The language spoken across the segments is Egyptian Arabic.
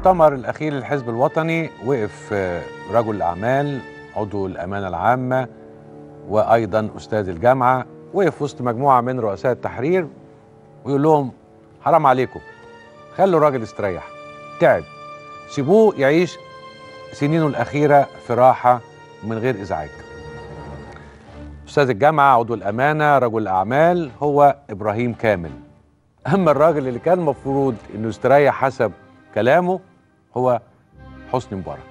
المؤتمر الأخير للحزب الوطني وقف آه، رجل أعمال عضو الأمانة العامة وأيضا أستاذ الجامعة وقف وسط مجموعة من رؤساء التحرير ويقول لهم حرام عليكم خلوا الراجل يستريح تعب سيبوه يعيش سنينه الأخيرة في راحة من غير إزعاج أستاذ الجامعة عضو الأمانة رجل أعمال هو إبراهيم كامل أما الراجل اللي كان المفروض إنه يستريح حسب كلامه هو حسني مبارك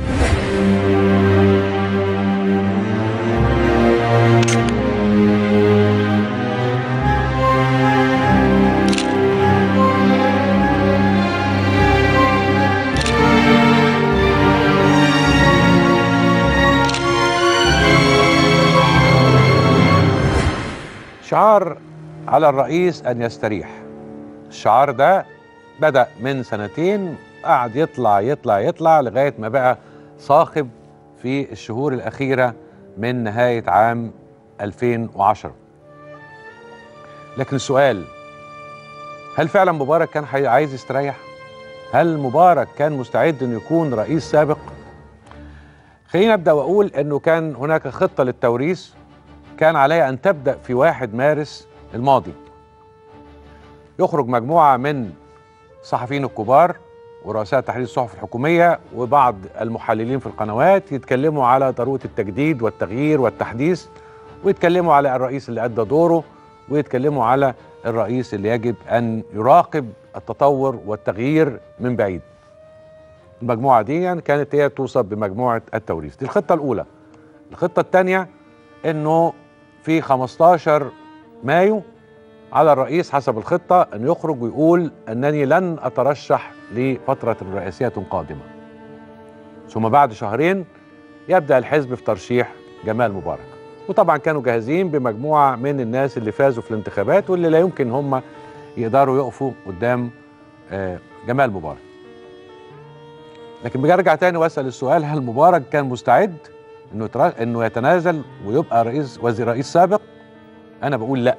شعار على الرئيس أن يستريح الشعار ده بدأ من سنتين قعد يطلع يطلع يطلع لغاية ما بقى صاخب في الشهور الأخيرة من نهاية عام 2010 لكن السؤال هل فعلا مبارك كان حي- عايز يستريح؟ هل مبارك كان مستعد انه يكون رئيس سابق؟ خليني ابدا واقول انه كان هناك خطه للتوريث كان عليها ان تبدا في 1 مارس الماضي. يخرج مجموعه من الصحفيين الكبار ورؤساء تحرير الصحف الحكوميه وبعض المحللين في القنوات يتكلموا على ضروره التجديد والتغيير والتحديث ويتكلموا على الرئيس اللي ادى دوره ويتكلموا على الرئيس اللي يجب ان يراقب التطور والتغيير من بعيد. المجموعه دي كانت هي توصف بمجموعه التوريث، دي الخطه الاولى. الخطه الثانيه انه في 15 مايو على الرئيس حسب الخطه ان يخرج ويقول انني لن اترشح لفتره رئاسيه قادمه. ثم بعد شهرين يبدا الحزب في ترشيح جمال مبارك. وطبعا كانوا جاهزين بمجموعه من الناس اللي فازوا في الانتخابات واللي لا يمكن هم يقدروا يقفوا قدام آه، جمال مبارك. لكن برجع تاني واسال السؤال هل مبارك كان مستعد انه يترا... انه يتنازل ويبقى رئيس وزير رئيس سابق؟ انا بقول لا.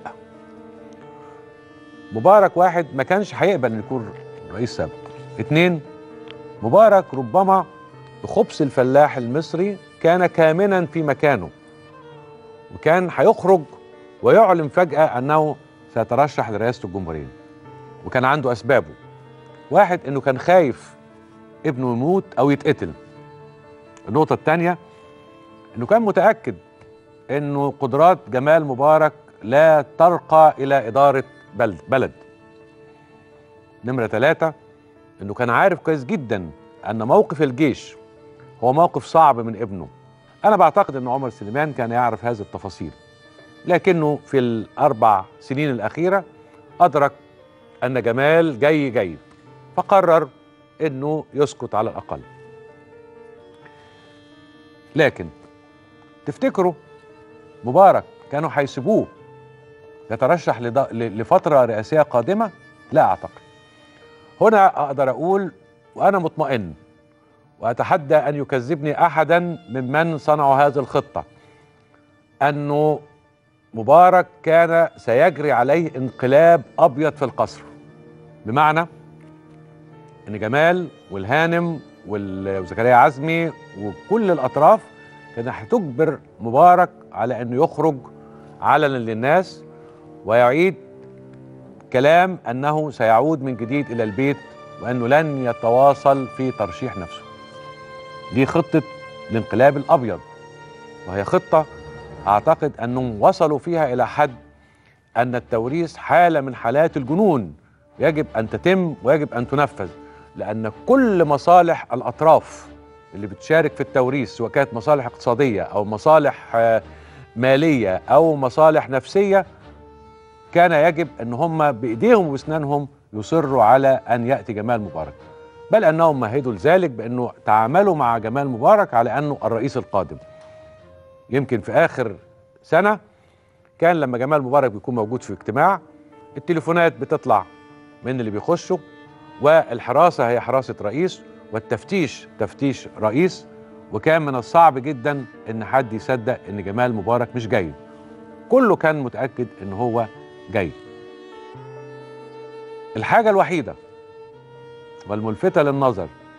مبارك واحد ما كانش هيقبل انه يكون رئيس سابق. اتنين مبارك ربما بخبث الفلاح المصري كان كامنا في مكانه وكان هيخرج ويعلن فجأة أنه سيترشح لرئاسة الجمهورية وكان عنده أسبابه واحد أنه كان خايف ابنه يموت أو يتقتل النقطة الثانية أنه كان متأكد أنه قدرات جمال مبارك لا ترقى إلى إدارة بلد, بلد. نمرة ثلاثة أنه كان عارف كويس جدا أن موقف الجيش هو موقف صعب من ابنه أنا بعتقد أن عمر سليمان كان يعرف هذه التفاصيل لكنه في الأربع سنين الأخيرة أدرك أن جمال جاي جاي فقرر أنه يسكت على الأقل لكن تفتكروا مبارك كانوا هيسيبوه يترشح لض- ل- لفترة رئاسية قادمة؟ لا أعتقد هنا أقدر أقول وأنا مطمئن وأتحدى أن يكذبني أحدا ممن صنعوا هذه الخطة أنه مبارك كان سيجري عليه انقلاب أبيض في القصر بمعنى أن جمال والهانم وال- وزكريا عزمي وكل الأطراف كانت هتجبر مبارك على أنه يخرج علنا للناس ويعيد كلام أنه سيعود من جديد إلى البيت وأنه لن يتواصل في ترشيح نفسه دي خطة الانقلاب الأبيض وهي خطة أعتقد أنهم وصلوا فيها إلى حد أن التوريث حالة من حالات الجنون يجب أن تتم ويجب أن تنفذ لأن كل مصالح الأطراف اللي بتشارك في التوريث سواء كانت مصالح اقتصادية أو مصالح آه، مالية أو مصالح نفسية كان يجب أن هم بإيديهم وبأسنانهم يصروا على أن يأتي جمال مبارك بل أنهم مهدوا لذلك بأنه تعاملوا مع جمال مبارك على أنه الرئيس القادم يمكن في آخر سنة كان لما جمال مبارك بيكون موجود في اجتماع التليفونات بتطلع من اللي بيخشوا والحراسة هي حراسة رئيس والتفتيش تفتيش رئيس وكان من الصعب جدا ان حد يصدق ان جمال مبارك مش جاي كله كان متأكد ان هو جاي الحاجة الوحيدة والملفتة للنظر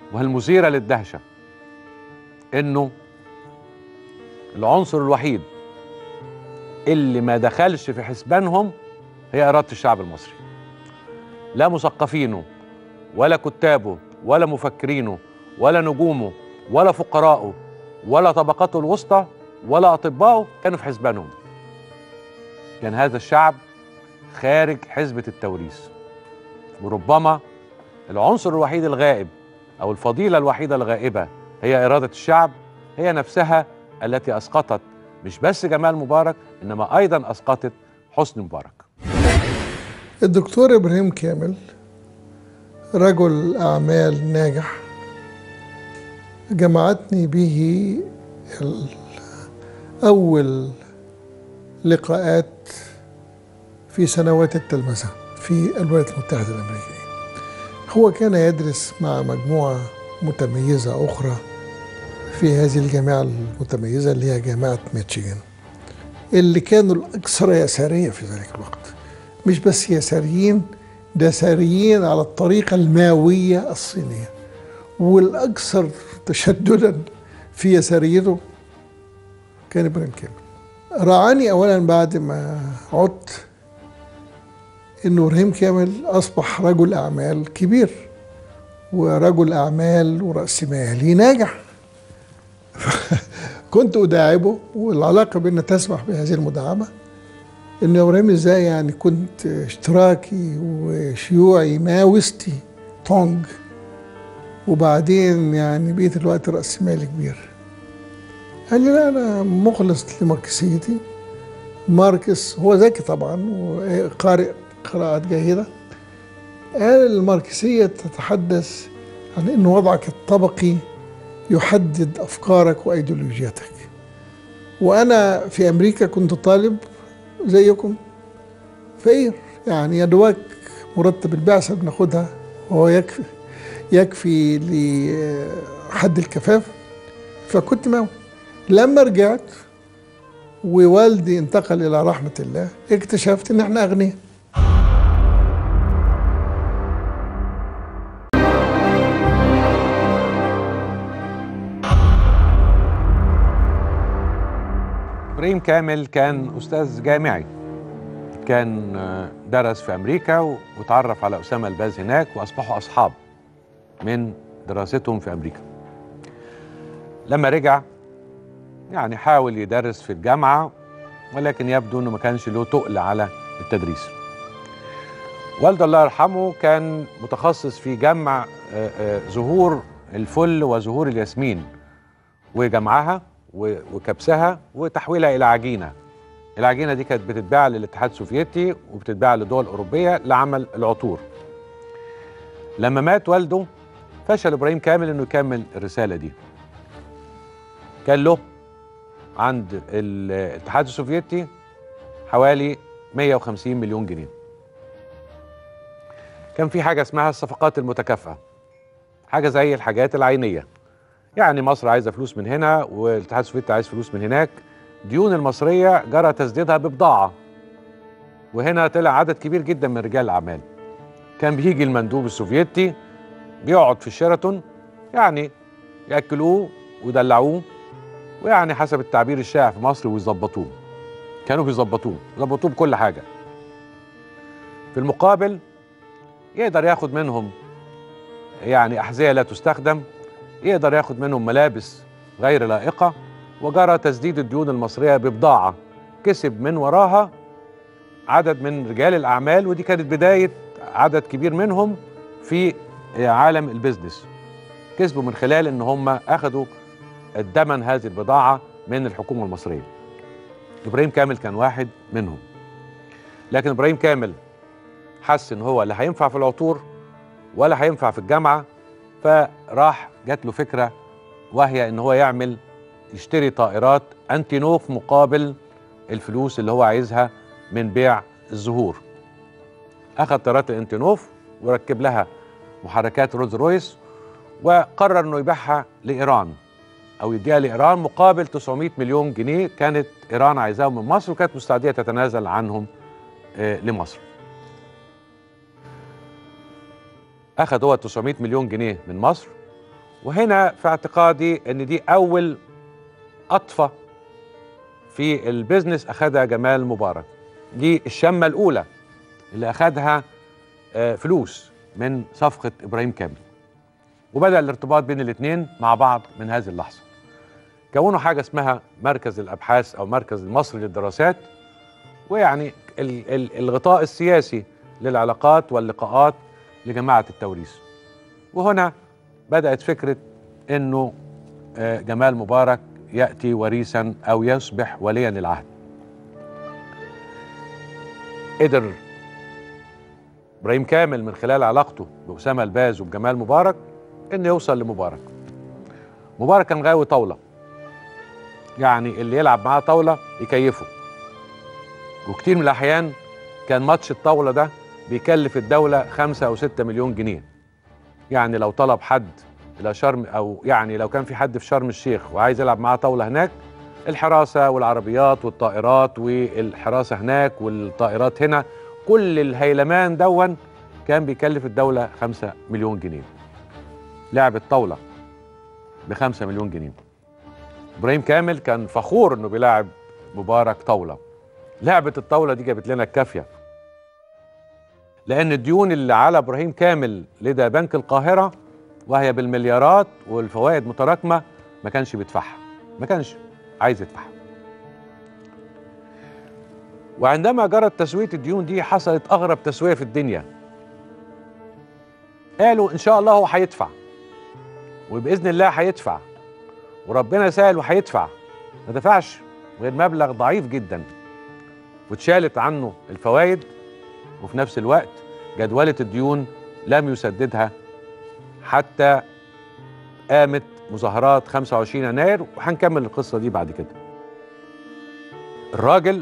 والمثيرة للدهشة انه العنصر الوحيد اللي ما دخلش في حسبانهم هي إرادة الشعب المصري لا مثقفينه ولا كتابه ولا مفكرينه ولا نجومه ولا فقراءه ولا طبقاته الوسطى ولا أطبائه كانوا في حسبانهم كان هذا الشعب خارج حزبة التوريث وربما العنصر الوحيد الغائب أو الفضيلة الوحيدة الغائبة هي إرادة الشعب هي نفسها التي أسقطت مش بس جمال مبارك إنما أيضا أسقطت حسني مبارك الدكتور إبراهيم كامل رجل أعمال ناجح جمعتني به أول لقاءات في سنوات التلمذة في الولايات المتحدة الأمريكية هو كان يدرس مع مجموعة متميزة أخرى في هذه الجامعة المتميزة اللي هي جامعة ميتشيغان اللي كانوا الأكثر يسارية في ذلك الوقت مش بس يساريين ده يساريين على الطريقة الماوية الصينية والأكثر تشددا في يساريته كان ابراهيم كامل رعاني أولا بعد ما عدت إنه إبراهيم كامل أصبح رجل أعمال كبير ورجل أعمال ورأسمالي ناجح كنت أداعبه والعلاقة بيننا تسمح بهذه المداعبة إن إبراهيم إزاي يعني كنت اشتراكي وشيوعي ماوستي تونج وبعدين يعني بقيت الوقت رأسمالي كبير قال لي لا أنا مخلص لماركسيتي ماركس هو ذكي طبعا وقارئ قراءات جيدة قال الماركسية تتحدث عن أن وضعك الطبقي يحدد أفكارك وأيديولوجياتك وأنا في أمريكا كنت طالب زيكم فقير يعني يا دوبك مرتب البعثة بناخدها وهو يكفي يكفي لحد الكفاف فكنت معه لما رجعت ووالدي انتقل إلى رحمة الله اكتشفت إن احنا أغنياء إبراهيم كامل كان أستاذ جامعي كان درس في أمريكا وتعرف على أسامة الباز هناك وأصبحوا أصحاب من دراستهم في أمريكا لما رجع يعني حاول يدرس في الجامعة ولكن يبدو أنه ما كانش له تقل على التدريس والده الله يرحمه كان متخصص في جمع زهور الفل وزهور الياسمين وجمعها وكبسها وتحويلها الى عجينه العجينه دي كانت بتتباع للاتحاد السوفيتي وبتتباع لدول اوروبيه لعمل العطور لما مات والده فشل ابراهيم كامل انه يكمل الرساله دي كان له عند الاتحاد السوفيتي حوالي 150 مليون جنيه كان في حاجه اسمها الصفقات المتكافئه حاجه زي الحاجات العينيه يعني مصر عايزه فلوس من هنا والاتحاد السوفيتي عايز فلوس من هناك ديون المصريه جرى تسديدها ببضاعه وهنا طلع عدد كبير جدا من رجال الاعمال كان بيجي المندوب السوفيتي بيقعد في الشيراتون يعني ياكلوه ويدلعوه ويعني حسب التعبير الشائع في مصر ويظبطوه كانوا بيظبطوه يظبطوه بكل حاجه في المقابل يقدر ياخد منهم يعني احذيه لا تستخدم يقدر ياخد منهم ملابس غير لائقه وجرى تسديد الديون المصريه ببضاعه كسب من وراها عدد من رجال الاعمال ودي كانت بدايه عدد كبير منهم في عالم البيزنس كسبوا من خلال ان هم اخذوا الثمن هذه البضاعه من الحكومه المصريه ابراهيم كامل كان واحد منهم لكن ابراهيم كامل حس ان هو لا هينفع في العطور ولا هينفع في الجامعه فراح جات له فكره وهي ان هو يعمل يشتري طائرات انتينوف مقابل الفلوس اللي هو عايزها من بيع الزهور اخذ طائرات الانتينوف وركب لها محركات رولز رويس وقرر انه يبيعها لايران او يديها لايران مقابل 900 مليون جنيه كانت ايران عايزاهم من مصر وكانت مستعديه تتنازل عنهم آه لمصر اخذ هو 900 مليون جنيه من مصر وهنا في اعتقادي ان دي اول قطفه في البيزنس اخذها جمال مبارك دي الشمه الاولى اللي اخذها آه، فلوس من صفقه ابراهيم كامل وبدا الارتباط بين الاثنين مع بعض من هذه اللحظه كونوا حاجه اسمها مركز الابحاث او مركز المصري للدراسات ويعني ال- ال- الغطاء السياسي للعلاقات واللقاءات لجماعه التوريث وهنا بدات فكره انه آه، جمال مبارك ياتي وريثا او يصبح وليا للعهد قدر ابراهيم كامل من خلال علاقته باسامه الباز وبجمال مبارك انه يوصل لمبارك مبارك كان غاوي طاوله يعني اللي يلعب معاه طاوله يكيفه وكتير من الاحيان كان ماتش الطاوله ده بيكلف الدوله خمسة او ستة مليون جنيه يعني لو طلب حد الى شرم او يعني لو كان في حد في شرم الشيخ وعايز يلعب معاه طاوله هناك الحراسه والعربيات والطائرات والحراسه هناك والطائرات هنا كل الهيلمان دون كان بيكلف الدوله خمسة مليون جنيه لعبة طاولة بخمسة مليون جنيه ابراهيم كامل كان فخور انه بيلاعب مبارك طاولة لعبة الطاولة دي جابت لنا الكافية لان الديون اللي على ابراهيم كامل لدى بنك القاهرة وهي بالمليارات والفوائد متراكمة ما كانش بيدفعها ما كانش عايز يدفعها وعندما جرت تسوية الديون دي حصلت أغرب تسوية في الدنيا قالوا إن شاء الله هو هيدفع وبإذن الله هيدفع وربنا سهل وهيدفع ما دفعش غير مبلغ ضعيف جدا واتشالت عنه الفوائد وفي نفس الوقت جدولة الديون لم يسددها حتى قامت مظاهرات 25 يناير وهنكمل القصة دي بعد كده الراجل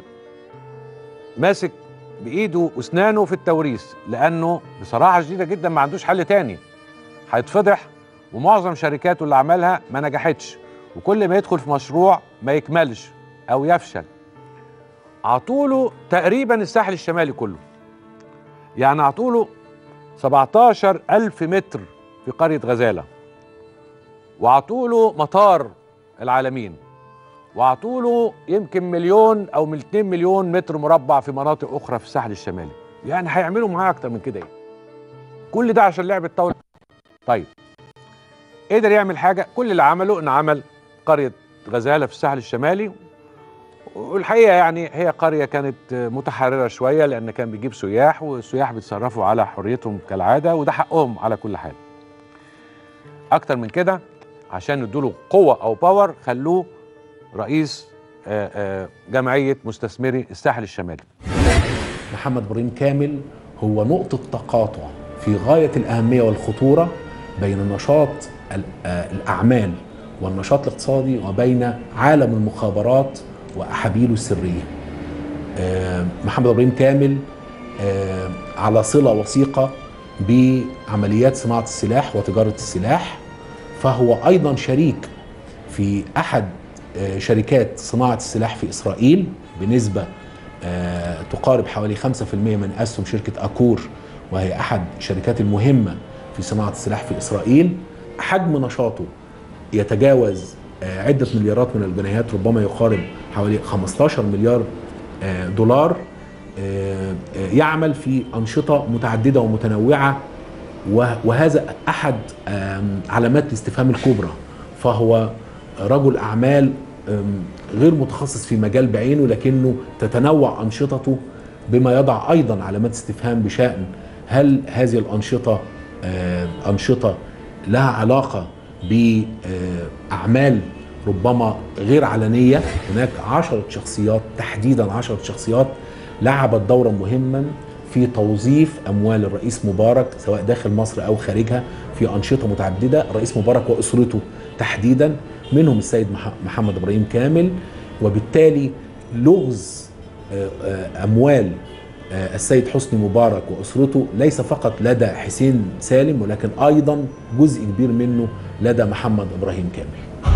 ماسك بايده واسنانه في التوريث لانه بصراحه شديده جدا ما عندوش حل تاني هيتفضح ومعظم شركاته اللي عملها ما نجحتش وكل ما يدخل في مشروع ما يكملش او يفشل عطوله تقريبا الساحل الشمالي كله يعني عطوله 17 ألف متر في قرية غزالة وعطوله مطار العالمين وعطوله يمكن مليون او 2 مليون متر مربع في مناطق اخرى في الساحل الشمالي يعني هيعملوا معاه اكتر من كده ايه كل ده عشان لعبه طاوله طيب قدر يعمل حاجه كل اللي عمله ان عمل قريه غزاله في الساحل الشمالي والحقيقه يعني هي قريه كانت متحرره شويه لان كان بيجيب سياح والسياح بيتصرفوا على حريتهم كالعاده وده حقهم على كل حال اكتر من كده عشان يدوله قوه او باور خلوه رئيس آه، آه، جمعيه مستثمري الساحل الشمالي محمد ابراهيم كامل هو نقطة تقاطع في غاية الأهمية والخطورة بين نشاط ال- آه، الأعمال والنشاط الاقتصادي وبين عالم المخابرات وأحابيله السرية آه، محمد ابراهيم كامل آه، على صلة وثيقة بعمليات صناعة السلاح وتجارة السلاح فهو أيضا شريك في أحد آه، شركات صناعة السلاح في إسرائيل بنسبة آه، تقارب حوالي 5% من أسهم شركة أكور وهي أحد الشركات المهمة في صناعة السلاح في إسرائيل حجم نشاطه يتجاوز آه، عدة مليارات من الجنيهات ربما يقارب حوالي 15 مليار آه، دولار آه، آه، يعمل في أنشطة متعددة ومتنوعة وه- وهذا أحد آم، علامات الاستفهام الكبرى فهو رجل أعمال آم، غير متخصص في مجال بعينه لكنه تتنوع أنشطته بما يضع أيضا علامات استفهام بشأن هل هذه الأنشطة آه، أنشطة لها علاقة بأعمال ربما غير علنية هناك عشرة شخصيات تحديدا عشرة شخصيات لعبت دورا مهما في توظيف أموال الرئيس مبارك سواء داخل مصر أو خارجها في أنشطة متعددة الرئيس مبارك وأسرته تحديدا منهم السيد مح- محمد إبراهيم كامل وبالتالي لغز آه، آه، أموال آه، السيد حسني مبارك وأسرته ليس فقط لدى حسين سالم ولكن أيضا جزء كبير منه لدى محمد إبراهيم كامل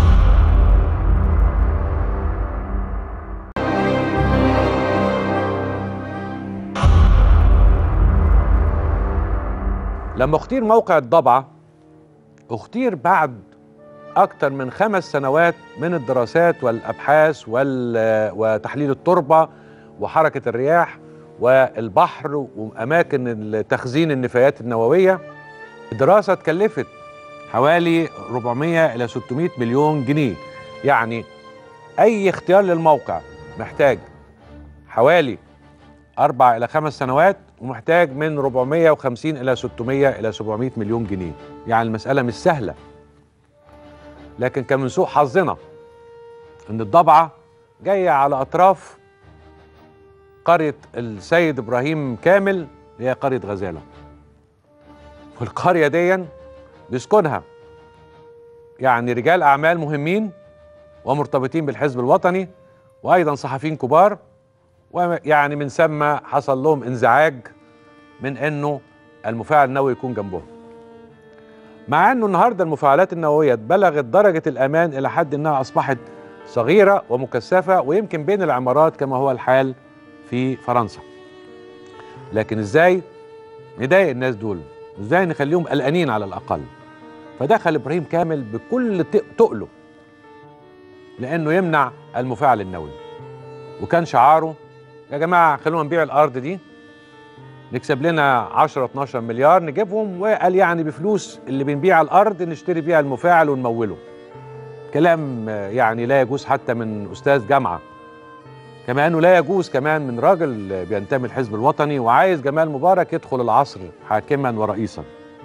لما اختير موقع الضبعة اختير بعد أكثر من خمس سنوات من الدراسات والأبحاث وال- وتحليل التربة وحركة الرياح والبحر وأماكن تخزين النفايات النووية الدراسة اتكلفت حوالي 400 إلى 600 مليون جنيه يعني أي اختيار للموقع محتاج حوالي أربع إلى خمس سنوات ومحتاج من 450 إلى 600 إلى 700 مليون جنيه يعني المسألة مش سهلة لكن كان من سوء حظنا إن الضبعة جاية على أطراف قرية السيد إبراهيم كامل اللي هي قرية غزالة والقرية دي بيسكنها يعني رجال أعمال مهمين ومرتبطين بالحزب الوطني وأيضا صحفيين كبار ويعني من ثم حصل لهم انزعاج من انه المفاعل النووي يكون جنبهم مع انه النهارده المفاعلات النوويه بلغت درجه الامان الى حد انها اصبحت صغيره ومكثفه ويمكن بين العمارات كما هو الحال في فرنسا لكن ازاي نضايق الناس دول ازاي نخليهم قلقانين على الاقل فدخل ابراهيم كامل بكل تق- تقله لانه يمنع المفاعل النووي وكان شعاره يا جماعه خلونا نبيع الارض دي نكسب لنا 10 12 مليار نجيبهم وقال يعني بفلوس اللي بنبيع الارض نشتري بيها المفاعل ونموله كلام آه، يعني لا يجوز حتى من استاذ جامعه كما انه لا يجوز كمان من راجل آه، بينتمي الحزب الوطني وعايز جمال مبارك يدخل العصر حاكما ورئيسا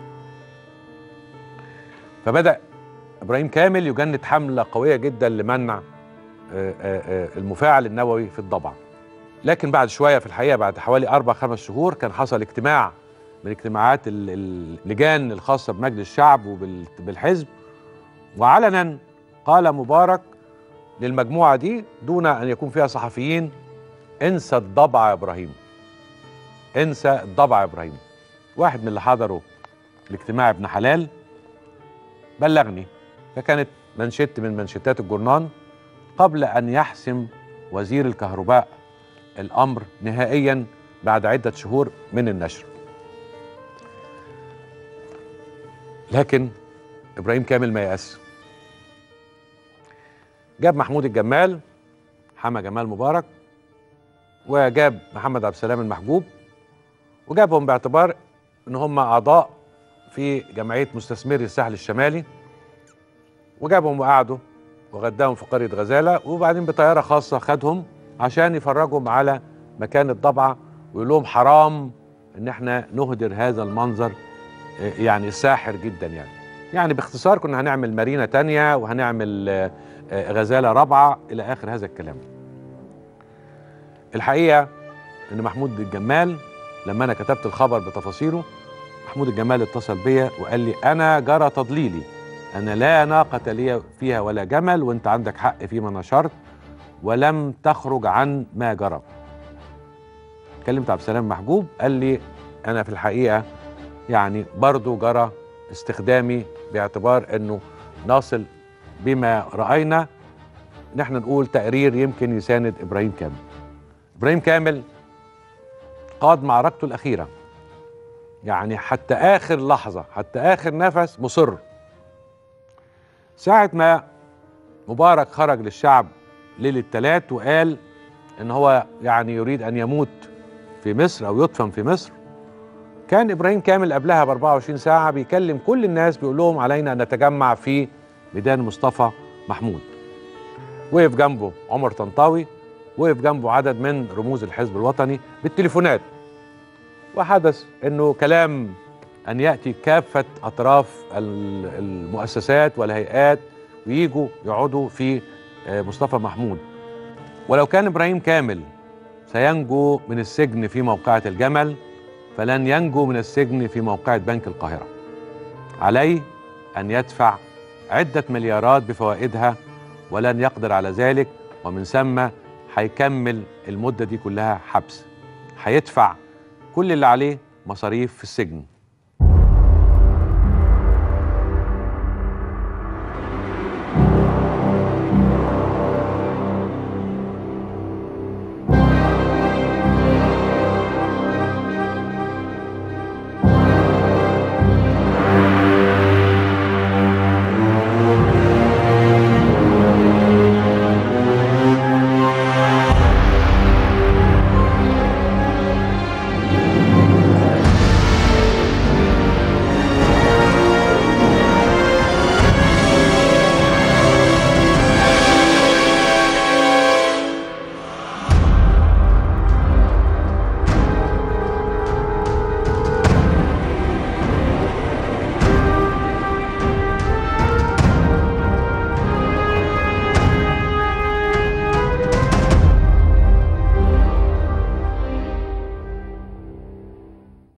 فبدا ابراهيم كامل يجند حمله قويه جدا لمنع آه، آه، آه، المفاعل النووي في الضبع لكن بعد شويه في الحقيقه بعد حوالي اربع خمس شهور كان حصل اجتماع من اجتماعات ال- ال- اللجان الخاصه بمجلس الشعب وبالحزب وعلنا قال مبارك للمجموعه دي دون ان يكون فيها صحفيين انسى الضبع يا ابراهيم انسى الضبع يا ابراهيم واحد من اللي حضروا الاجتماع ابن حلال بلغني فكانت منشط من منشطات الجورنان قبل ان يحسم وزير الكهرباء الامر نهائيا بعد عده شهور من النشر لكن ابراهيم كامل ما يأس جاب محمود الجمال حمى جمال مبارك وجاب محمد عبد السلام المحجوب وجابهم باعتبار ان هم اعضاء في جمعيه مستثمري الساحل الشمالي وجابهم وقعدوا وغداهم في قريه غزاله وبعدين بطياره خاصه خدهم عشان يفرجهم على مكان الضبعه ويقول لهم حرام ان احنا نهدر هذا المنظر آه، يعني ساحر جدا يعني يعني باختصار كنا هنعمل مارينا تانية وهنعمل آه، آه، غزاله رابعه الى اخر هذا الكلام الحقيقه ان محمود الجمال لما انا كتبت الخبر بتفاصيله محمود الجمال اتصل بيا وقال لي انا جرى تضليلي انا لا ناقه لي فيها ولا جمل وانت عندك حق فيما نشرت ولم تخرج عن ما جرى كلمت عبد السلام محجوب قال لي انا في الحقيقه يعني برضو جرى استخدامي باعتبار انه نصل بما راينا نحن نقول تقرير يمكن يساند ابراهيم كامل ابراهيم كامل قاد معركته الاخيره يعني حتى اخر لحظه حتى اخر نفس مصر ساعه ما مبارك خرج للشعب ليله الثلاث وقال ان هو يعني يريد ان يموت في مصر او يدفن في مصر كان ابراهيم كامل قبلها ب 24 ساعه بيكلم كل الناس بيقول لهم علينا ان نتجمع في ميدان مصطفى محمود وقف جنبه عمر طنطاوي وقف جنبه عدد من رموز الحزب الوطني بالتليفونات وحدث انه كلام ان ياتي كافه اطراف ال- المؤسسات والهيئات ويجوا يقعدوا في آه، مصطفى محمود ولو كان ابراهيم كامل سينجو من السجن في موقعة الجمل فلن ينجو من السجن في موقعة بنك القاهرة عليه أن يدفع عدة مليارات بفوائدها ولن يقدر على ذلك ومن ثم هيكمل المدة دي كلها حبس هيدفع كل اللي عليه مصاريف في السجن